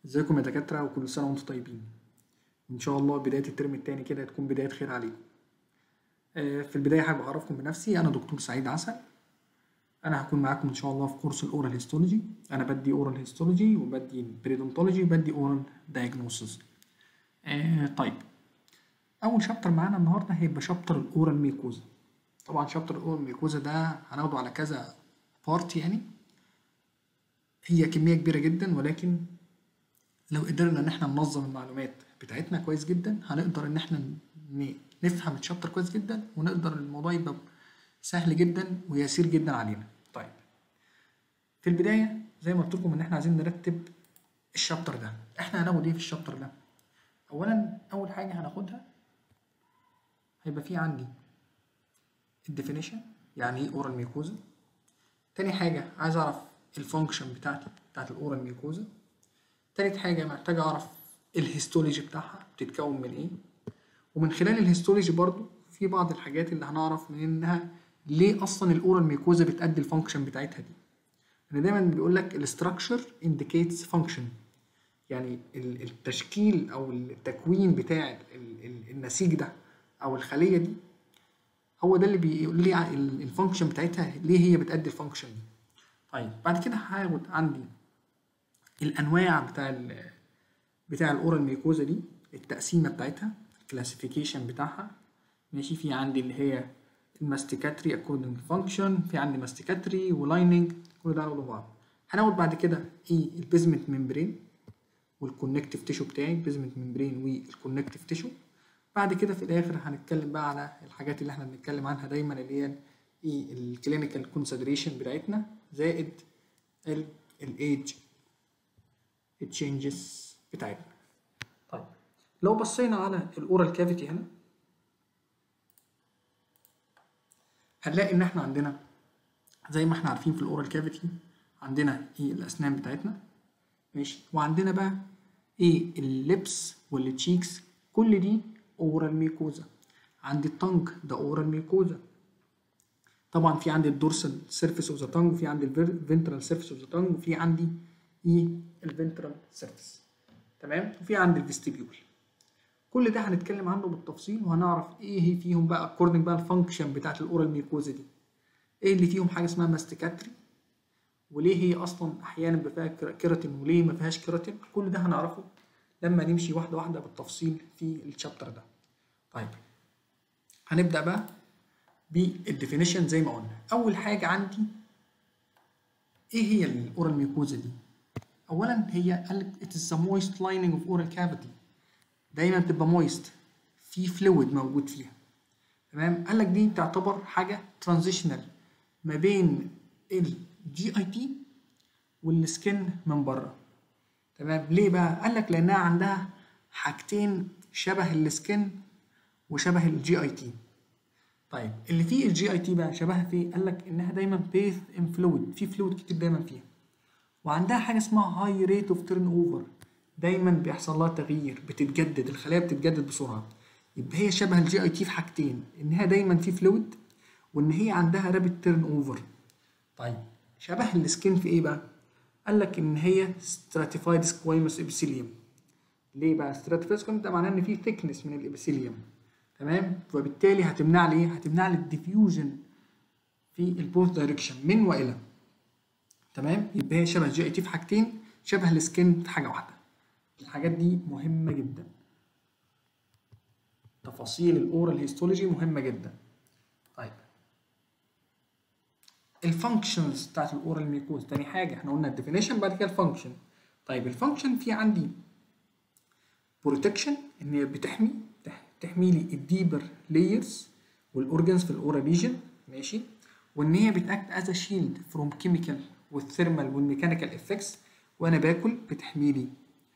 ازيكم يا دكاترة وكل سنة وانتم طيبين ان شاء الله بداية الترم التاني كده تكون بداية خير عليكم آه، في البداية حابب اعرفكم بنفسي انا دكتور سعيد عسل انا هكون معاكم ان شاء الله في كورس الاورال هيستولوجي انا بدي اورال هيستولوجي وبدي بريدونتولوجي وبدي اورال دايجنوسيس آه طيب اول شابتر معانا النهارده هيبقى شابتر الاورال ميكوزا طبعا شابتر الاورال ميكوزا ده هناخده على كذا بارت يعني هي كمية كبيرة جدا ولكن لو قدرنا ان احنا ننظم المعلومات بتاعتنا كويس جدا هنقدر ان احنا ن- نفهم الشابتر كويس جدا ونقدر الموضوع يبقى سهل جدا ويسير جدا علينا طيب في البداية زي ما قلت لكم ان احنا عايزين نرتب الشابتر ده احنا هناخد ايه في الشابتر ده اولا اول حاجة هناخدها هيبقى في عندي الديفينيشن يعني ايه اورال ميكوزا تاني حاجة عايز اعرف الفانكشن بتاعتي بتاعت الاورال ميكوزا تالت حاجة محتاج أعرف الهيستولوجي بتاعها بتتكون من إيه ومن خلال الهيستولوجي برضو في بعض الحاجات اللي هنعرف منها ليه أصلا الأورال ميكوزا بتأدي الفانكشن بتاعتها دي أنا دايما بيقول لك الاستراكشر indicates function يعني ال- التشكيل أو التكوين بتاع ال- ال- النسيج ده أو الخلية دي هو ده اللي بيقول لي ع- ال- الفانكشن بتاعتها ليه هي بتأدي الفانكشن دي طيب بعد كده هاخد عندي الانواع بتاع ال بتاع الاورال ميكوزا دي التقسيمه بتاعتها الكلاسيفيكيشن بتاعها ماشي في عندي اللي هي الماستيكاتري اكوردنج فانكشن في عندي ماستيكاتري ولايننج كل ده على بعض هناخد بعد كده ايه البيزمنت ممبرين والكونكتيف تيشو بتاعي البيزمنت ممبرين والكونكتيف تيشو بعد كده في الاخر هنتكلم بقى على الحاجات اللي احنا بنتكلم عنها دايما اللي هي ايه الكلينيكال كونسيدريشن بتاعتنا زائد الايدج التشينجز بتاعتنا طيب لو بصينا على الاورال كافيتي هنا هنلاقي ان احنا عندنا زي ما احنا عارفين في الاورال كافيتي عندنا ايه الاسنان بتاعتنا ماشي وعندنا بقى ايه اللبس والتشيكس كل دي اورال ميكوزا عندي التنج ده اورال ميكوزا طبعا في عندي الدورسال سيرفيس اوف ذا تانج وفي عندي الفنترال سيرفيس اوف ذا تانج وفي عندي ايه الفنترال سيرفيس تمام وفي عندي الفيستيبيول كل ده هنتكلم عنه بالتفصيل وهنعرف ايه هي فيهم بقى اكوردنج بقى الفانكشن بتاعت الاورال ميكوزا دي ايه اللي فيهم حاجه اسمها ماستيكاتري وليه هي اصلا احيانا بيبقى فيها كرا- كيراتين وليه ما فيهاش كيراتين كل ده هنعرفه لما نمشي واحده واحده بالتفصيل في الشابتر ده طيب هنبدا بقى بالديفينيشن زي ما قلنا اول حاجه عندي ايه هي الاورال ميكوزا دي اولا هي قال it is the moist lining of oral cavity دايما بتبقى moist في فلويد موجود فيها تمام قال لك دي تعتبر حاجه ترانزيشنال ما بين الجي اي تي والسكن من بره تمام ليه بقى قال لك لانها عندها حاجتين شبه السكن وشبه الجي اي تي طيب اللي فيه الجي اي تي بقى شبهها في إيه؟ قال لك انها دايما بيث ان فلويد في فلويد كتير دايما فيها وعندها حاجه اسمها هاي ريت اوف تيرن اوفر دايما بيحصل لها تغيير بتتجدد الخلايا بتتجدد بسرعه يبقى هي شبه الجي اي تي في حاجتين انها دايما في فلويد وان هي عندها رابid تيرن اوفر طيب شبه السكين في ايه بقى قال لك ان هي stratified squamous epithelium ليه بقى stratified squamous ده معناه ان في thickness من الابيثيليوم تمام وبالتالي هتمنع لي ايه هتمنع لي الديفيوجن في البوث دايركشن من والى تمام يبقى هي شبه الجي اي تي في حاجتين شبه السكين في حاجه واحده الحاجات دي مهمه جدا تفاصيل الاورال هيستولوجي مهمه جدا طيب الفانكشنز بتاعت الاورال ميكوز تاني حاجه احنا قلنا الديفينيشن بعد كده الفانكشن طيب الفانكشن في عندي بروتكشن ان هي بتحمي بتح- بتحمي لي الديبر لايرز والاورجنز في الاورال ريجن ماشي وان هي بتاكت از شيلد فروم كيميكال والثيرمال والميكانيكال افكتس وانا باكل بتحمي لي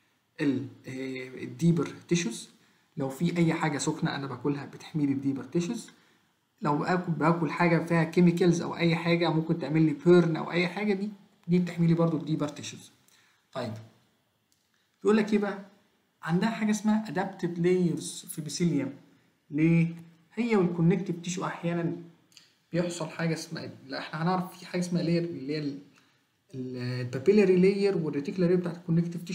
الديبر تيشوز لو في اي حاجه سخنه انا باكلها بتحمي لي الديبر تيشوز لو باكل باكل حاجه فيها كيميكالز او اي حاجه ممكن تعمل لي بيرن او اي حاجه دي دي بتحمي لي برضو الديبر تيشوز طيب بيقول لك ايه بقى عندها حاجه اسمها ادابتيف لايرز في بيسيليوم ليه هي والكونكتيف تيشو احيانا بيحصل حاجه اسمها لا احنا هنعرف في حاجه اسمها لاير اللي هي البابيلاري لاير والريتيكولار لاير بتاعت الكونكتيف تيشو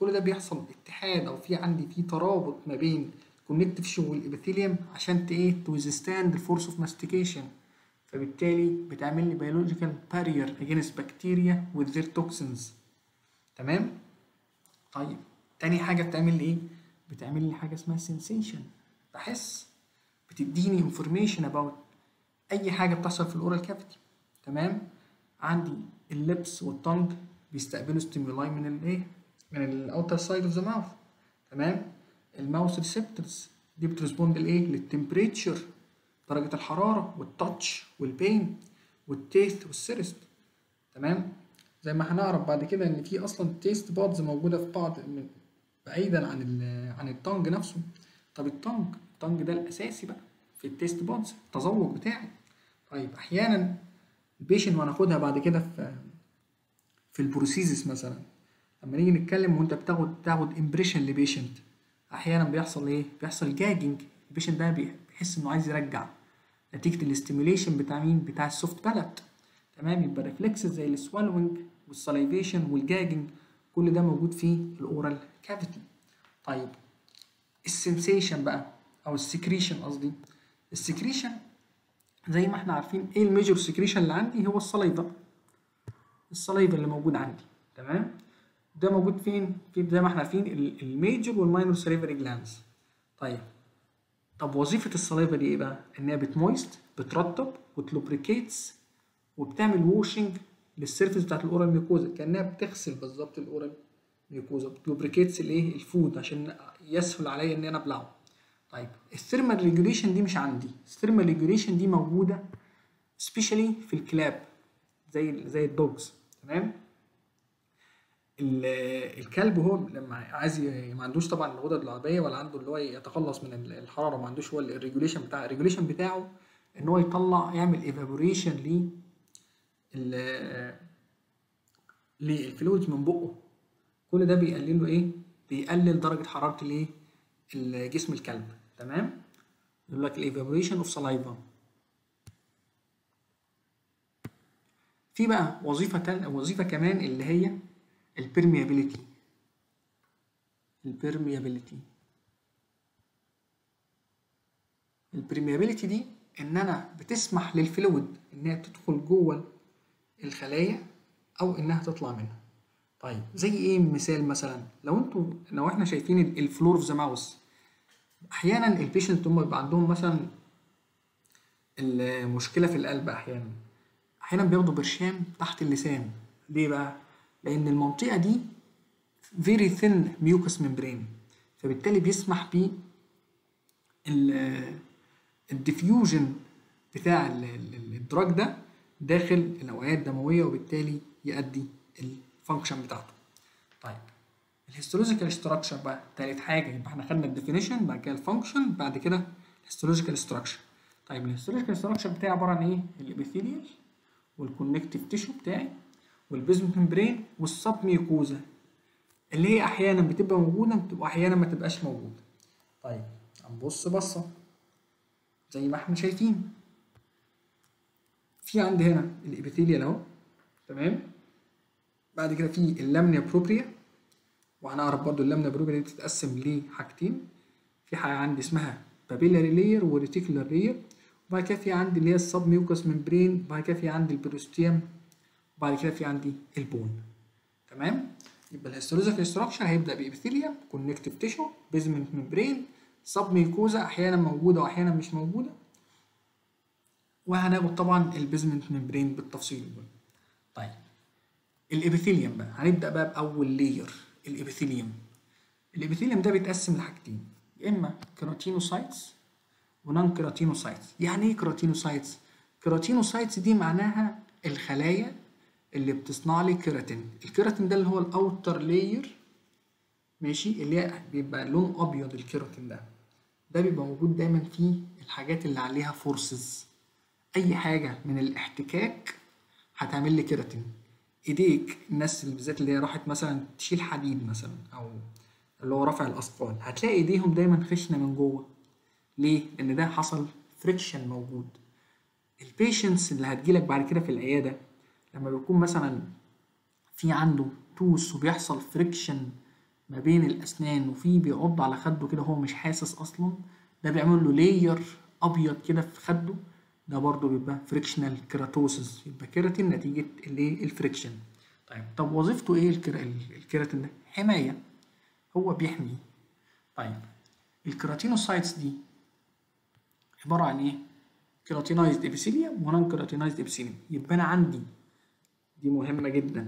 كل ده بيحصل اتحاد او في عندي في ترابط ما بين الكونكتيف تيشو والابيثيليوم عشان ت- ايه توزستاند الفورس اوف ماستيكيشن فبالتالي بتعمل لي بيولوجيكال بارير اجينست بكتيريا with their toxins تمام طيب تاني حاجه بتعمل لي ايه بتعمل لي حاجه اسمها sensation بحس بتديني انفورميشن اباوت اي حاجه بتحصل في الاورال كافيتي تمام عندي اللبس والتنج بيستقبلوا ستيمولاي من الايه من الاوتر سايد اوف ذا ماوث تمام الماوث ريسبتورز دي بترسبوند لايه للتمبريتشر درجه الحراره والتاتش والبين والتيست والسيرست تمام زي ما هنعرف بعد كده ان في اصلا تيست بادز موجوده في بعض من بعيدا عن ال عن التانج نفسه طب التانج التانج ده الاساسي بقى في التيست بادز التذوق بتاعي طيب احيانا البيشنت وهناخدها بعد كده في في البروسيسس مثلا لما نيجي نتكلم وانت بتاخد تاخد امبريشن لبيشنت احيانا بيحصل ايه بيحصل جاجنج البيشنت ده بيحس انه عايز يرجع نتيجه الاستيميوليشن بتاع مين بتاع السوفت بالات تمام يبقى ريفلكسز زي السوالوينج والسلايفيشن والجاجنج كل ده موجود في الاورال كافيتي طيب السنسيشن بقى او السكريشن قصدي السكريشن زي ما احنا عارفين ايه الميجور سكريشن اللي عندي هو الصلايفه الصلايفه اللي موجود عندي تمام ده موجود فين في زي ما احنا عارفين الميجور والماينور سليفري جلانز طيب طب وظيفه الصلايفه دي ايه بقى انها بتمويست بترطب وتلوبريكيتس وبتعمل ووشنج للسيرفيس بتاعت الاورال ميكوزا كانها بتغسل بالظبط الاورال ميكوزا بتلوبريكيتس الايه الفود عشان يسهل عليا ان انا ابلعه طيب الثيرمال ريجوليشن دي مش عندي الثيرمال ريجوليشن دي موجوده سبيشالي في الكلاب زي زي الدوجز تمام الكلب هو لما عايز ما عندوش طبعا الغدد العضليه ولا عنده اللي هو يتخلص من الحراره ما عندوش هو الريجوليشن بتاع الريجوليشن بتاعه ان هو يطلع يعمل ايفابوريشن ل للفلويد من بقه كل ده بيقلل له ايه بيقلل درجه حراره الايه الجسم الكلب تمام يقول لك الايفابوريشن اوف سلايفا في بقى وظيفه تانية وظيفه كمان اللي هي البرميابيليتي البرميابيليتي البرميابيليتي دي ان انا بتسمح للفلويد انها تدخل جوه الخلايا او انها تطلع منها طيب زي ايه مثال مثلا لو انتوا لو احنا شايفين الفلور اوف ذا ماوس احيانا البيشنت هم بيبقى عندهم مثلا المشكله في القلب احيانا احيانا بياخدوا برشام تحت اللسان ليه بقى لان المنطقه دي very thin mucous membrane فبالتالي بيسمح ب الديفيوجن بتاع الدراج ده داخل الاوعيه الدمويه وبالتالي يؤدي الفانكشن بتاعته طيب الهيستولوجيكال ستراكشر بقى تالت حاجه يبقى احنا خدنا الديفينيشن بعد كده الفانكشن بعد كده الهيستولوجيكال ستراكشر طيب الهيستولوجيكال ستراكشر بتاعي عباره عن ايه الابيثيليال والكونكتيف تيشو بتاعي والبيزمنت ممبرين والسب ميوكوزا اللي هي احيانا بتبقى موجوده بتبقى احيانا ما تبقاش موجوده طيب هنبص بصه زي ما احنا شايفين في عندي هنا الابيثيليال اهو تمام بعد كده في اللامنيا بروبريا وهنعرف برضو اللامنيا بروبريا دي بتتقسم لحاجتين في حاجه عندي اسمها بابيلاري لاير وريتيكولار لاير وبعد كده في عندي اللي هي السب ميوكس ممبرين وبعد كده في عندي البروستيوم وبعد كده في عندي البون تمام يبقى الهيستولوجيكال ستراكشر هيبدا بابيثيليوم كونكتيف تيشو بيزمنت ممبرين سب ميوكوزا احيانا موجوده واحيانا مش موجوده وهناخد طبعا البيزمنت ممبرين بالتفصيل طيب الابيثيليوم بقى هنبدا بقى باول لاير الابيثيليوم الابيثيليوم ده بيتقسم لحاجتين يا اما كيراتينوسايتس ونون كيراتينوسايتس يعني ايه كيراتينوسايتس كيراتينوسايتس دي معناها الخلايا اللي بتصنع لي كيراتين الكيراتين ده اللي هو الاوتر لاير ماشي اللي هي بيبقى لون ابيض الكيراتين ده ده بيبقى موجود دايما في الحاجات اللي عليها فورسز اي حاجه من الاحتكاك هتعمل لي كيراتين ايديك الناس اللي بالذات اللي هي راحت مثلا تشيل حديد مثلا او اللي هو رفع الاثقال هتلاقي ايديهم دايما خشنه من جوه ليه لان ده حصل فريكشن موجود البيشنس اللي هتجيلك بعد كده في العياده لما بيكون مثلا في عنده توس وبيحصل فريكشن ما بين الاسنان وفي بيعض على خده كده هو مش حاسس اصلا ده بيعمل له لاير ابيض كده في خده ده برضو بيبقى فريكشنال كيراتوسيس يبقى كيراتين نتيجه الايه الفريكشن طيب طب وظيفته ايه الكرا... الكيراتين ده حمايه هو بيحمي طيب الكيراتينوسايتس دي عباره عن ايه كيراتينايزد ابيثيليوم ونون كيراتينايزد ابيثيليوم يبقى انا عندي دي مهمه جدا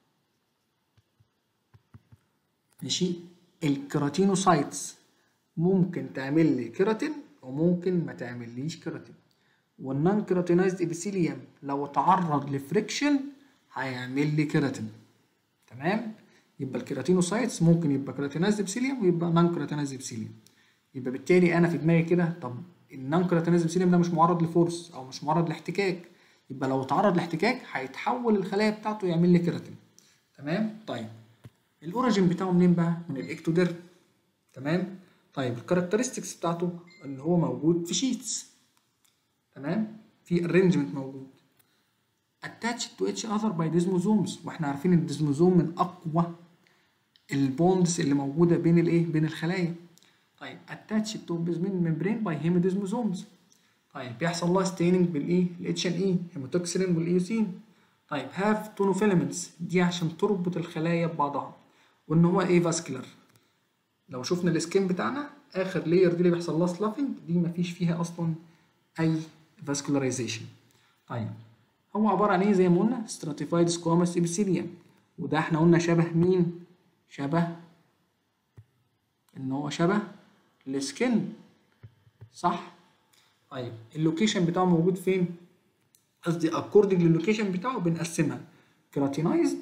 ماشي الكيراتينوسايتس ممكن تعمل لي كيراتين وممكن ما تعمليش كيراتين والنون كيراتينايزد ابيثيليوم لو تعرض لفريكشن هيعمل لي كيراتين تمام يبقى الكيراتينوسايتس ممكن يبقى كيراتينايزد ابيثيليوم ويبقى نون كيراتينايزد ابيثيليوم يبقى بالتالي انا في دماغي كده طب النون كيراتينايزد ابيثيليوم ده مش معرض لفورس او مش معرض لاحتكاك يبقى لو تعرض لاحتكاك هيتحول الخلايا بتاعته يعمل لي كيراتين تمام طيب الاوريجين بتاعه منين بقى من الاكتوديرم تمام طيب الكاركترستكس بتاعته ان هو موجود في شيتس تمام في ارينجمنت موجود attached to each other by desmosomes واحنا عارفين الديزموزوم من اقوى البوندز اللي موجوده بين الايه بين الخلايا طيب attached to basement membrane by hemodesmosomes طيب بيحصل لها staining بالايه الاتش ان اي هيموتوكسيلين والايوسين طيب have tonofilaments دي عشان تربط الخلايا ببعضها وان هو ايه فاسكولار لو شفنا السكين بتاعنا اخر لاير دي اللي بيحصل لها سلافنج دي مفيش فيها اصلا اي فاسكولاريزيشن طيب هو عباره عن ايه زي ما قلنا stratified squamous epithelium وده احنا قلنا شبه مين شبه ان هو شبه السكن صح طيب اللوكيشن بتاعه موجود فين قصدي according للوكيشن بتاعه بنقسمها كراتينايزد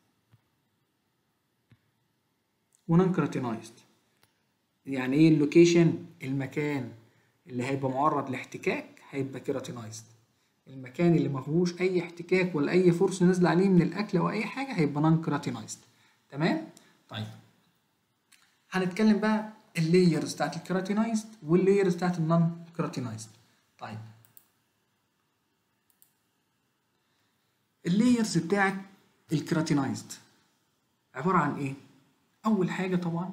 ونون كراتينايزد يعني ايه اللوكيشن المكان اللي هيبقى معرض لاحتكاك هيبقى كيراتينايزد المكان اللي ما فيهوش اي احتكاك ولا اي فرصه نازله عليه من الاكل او اي حاجه هيبقى نون كيراتينايزد تمام طيب هنتكلم بقى اللايرز بتاعت الكيراتينايزد واللايرز بتاعت النون كيراتينايزد طيب اللايرز بتاعت الكيراتينايزد عباره عن ايه اول حاجه طبعا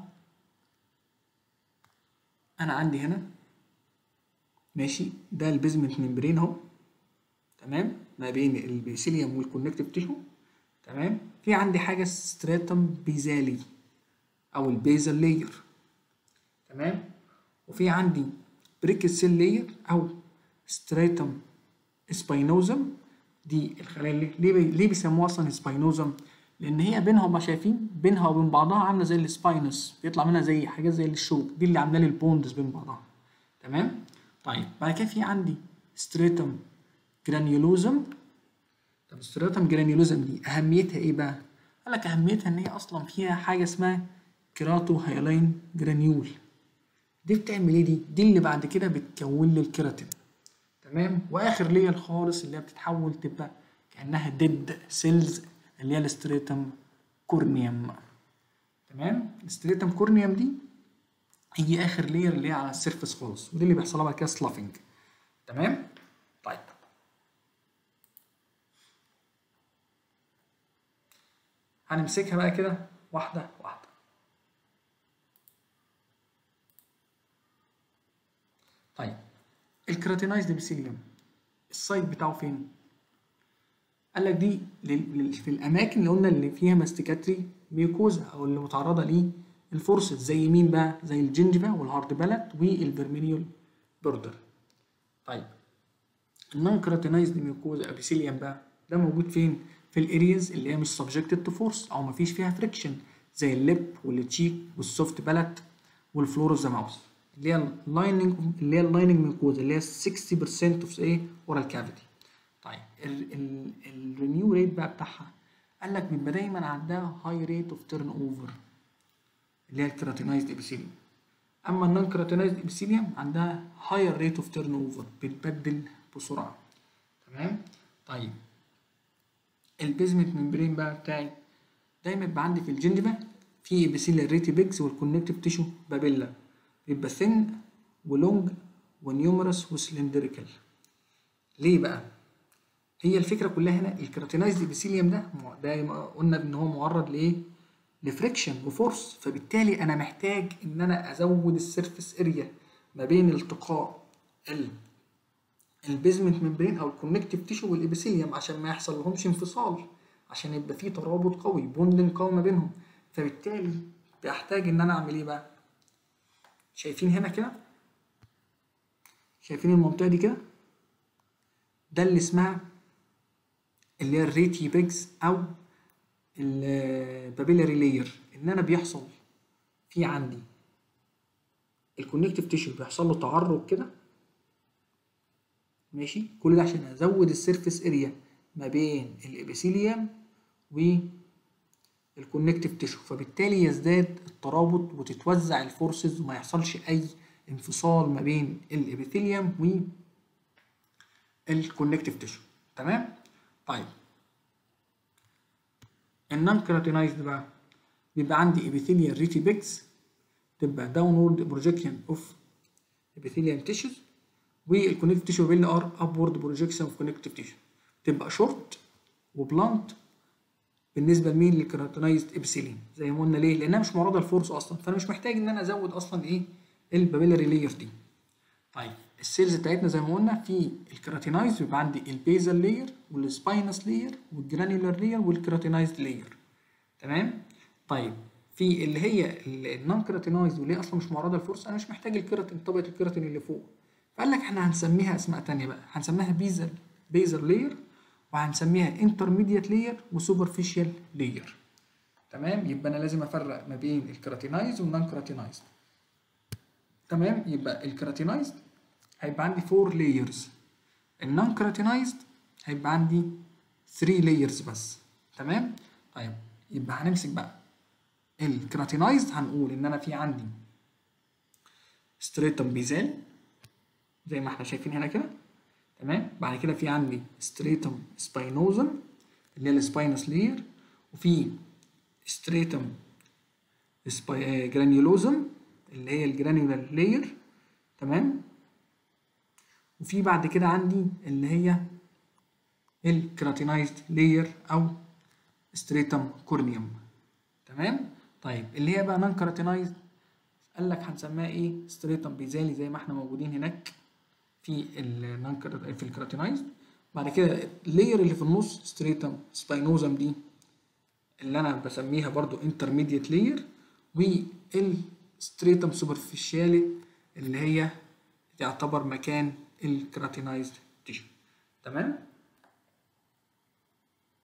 انا عندي هنا ماشي ده البيزمنت ممبرين اهو تمام ما بين البيسيليوم والكونكتيف تيشو تمام في عندي حاجه ستراتم بيزالي او البيزل لاير تمام وفي عندي بريكت سيل لاير او ستراتم سباينوزم دي الخلايا اللي ليه بي... ليه بيسموها اصلا سباينوزم لان هي بينها وما شايفين بينها وبين بعضها عامله زي السباينس بيطلع منها زي حاجات زي الشوك دي اللي عامله لي البوندز بين بعضها تمام طيب بعد كده في عندي ستريتم جرانيولوزم طب الستريتم جرانيولوزم دي اهميتها ايه بقى قال لك اهميتها ان هي اصلا فيها حاجه اسمها كيراتو هايلاين جرانيول دي بتعمل ايه دي دي اللي بعد كده بتكون لي الكيراتين تمام واخر لير خالص اللي هي بتتحول تبقى كانها ديد سيلز اللي هي الستريتم كورنيوم تمام الستريتم كورنيوم دي هي اخر لير اللي هي على السيرفس خالص ودي اللي بيحصل لها بعد كده سلافنج تمام طيب هنمسكها بقى كده واحده واحده طيب الكراتينايزد ابيثيليوم السايت بتاعه فين قال لك دي في الاماكن اللي قلنا اللي فيها ماستيكاتري ميوكوزا او اللي متعرضه ليه الفورسز زي مين بقى زي الجنجفا والهارد بالات والفيرمينيول بوردر طيب النون كراتينايزد ميوكوزا ابيثيليوم بقى ده موجود فين في الارياز اللي هي مش سبجكتد تو فورس او مفيش فيها فريكشن زي الليب والتشيك والسوفت بالات والفلور اوف ذا ماوس اللي هي اللايننج اللي هي اللايننج ميوكوزا اللي هي 60% اوف ايه اورال كافيتي طيب الرينيو ريت بقى بتاعها قال لك بيبقى دايما عندها هاي ريت اوف تيرن اوفر اللي هي الكراتينايزد ابيثيليوم اما النون كراتينايزد ابيثيليوم عندها هاير ريت اوف تيرن اوفر بتبدل بسرعه تمام طيب البيزمنت ممبرين بقى بتاعي دايما يبقى عندي في الجنجبه في ابيثيليال ريتي بيكس والكونكتيف تيشو بابيلا بيبقى ثين ولونج ونيومرس وسلندريكال ليه بقى هي الفكره كلها هنا الكراتينايزد ابيثيليوم ده ده قلنا ان هو معرض لايه لفريكشن وفورس فبالتالي انا محتاج ان انا ازود السيرفيس اريا ما بين التقاء ال البيزمنت ممبرين او الكونكتيف تيشو والابيثيليوم عشان ما يحصل لهمش انفصال عشان يبقى في ترابط قوي بوندنج قوي ما بينهم فبالتالي بحتاج ان انا اعمل ايه بقى شايفين هنا كده شايفين المنطقه دي كده ده اللي اسمها اللي هي الريتي بيجز او البابيلاري لاير ان انا بيحصل في عندي الكونكتيف تيشو بيحصل له تعرض كده ماشي كل ده عشان ازود السيرفيس اريا ما بين الابيثيليوم والكونكتيف تيشو فبالتالي يزداد الترابط وتتوزع الفورسز وما يحصلش اي انفصال ما بين الابيثيليوم والكونكتيف تيشو تمام طيب النون كراتينايزد بقى بيبقى عندي ابيثيليال ريتي بيكس تبقى داونورد بروجيكشن اوف ابيثيليال تيشوز والكونكتيف تيشو بيل ار ابورد بروجيكشن اوف كونكتيف تيشو تبقى شورت وبلانت بالنسبه لمين للكراتينايزد ابيثيليوم زي ما قلنا ليه لانها مش معرضه للفورس اصلا فانا مش محتاج ان انا ازود اصلا ايه البابيلاري لاير دي طيب السيلز بتاعتنا زي ما قلنا في الكراتينايز بيبقى عندي البيزال لاير والسباينس لاير والجرانيولار لاير والكراتينايزد لاير تمام طيب في اللي هي النون كراتينايز واللي هي اصلا مش معرضه للفرصه انا مش محتاج الكيراتين طبقه الكيراتين اللي فوق فقال لك احنا هنسميها اسماء تانية بقى هنسميها بيزل بيزل لاير وهنسميها انترميديت لاير وسوبرفيشال لاير تمام يبقى انا لازم افرق ما بين الكراتينايز والنون كراتينايز تمام يبقى الكراتينايزد هيبقى عندي 4 لايرز النون كراتينايزد هيبقى عندي 3 لايرز بس تمام طيب يبقى هنمسك بقى الكراتينايزد هنقول ان انا في عندي ستريتم بيزال زي ما احنا شايفين هنا كده تمام بعد كده في عندي ستريتم سباينوزم اللي هي السباينس لاير وفي ستريتم جرانيولوزم اللي هي الجرانيولار لاير تمام وفي بعد كده عندي اللي هي الكراتينايزد لاير او ستريتم كورنيوم تمام طيب اللي هي بقى نون كراتينايزد قال لك هنسميها ايه ستريتم بيزالي زي ما احنا موجودين هناك في النون في الكراتينايزد بعد كده اللاير اللي في النص ستريتم سباينوزم دي اللي انا بسميها برضو انترميديت لاير والستريتم سوبرفيشالي اللي هي تعتبر مكان الكراتينايزد تيشو تمام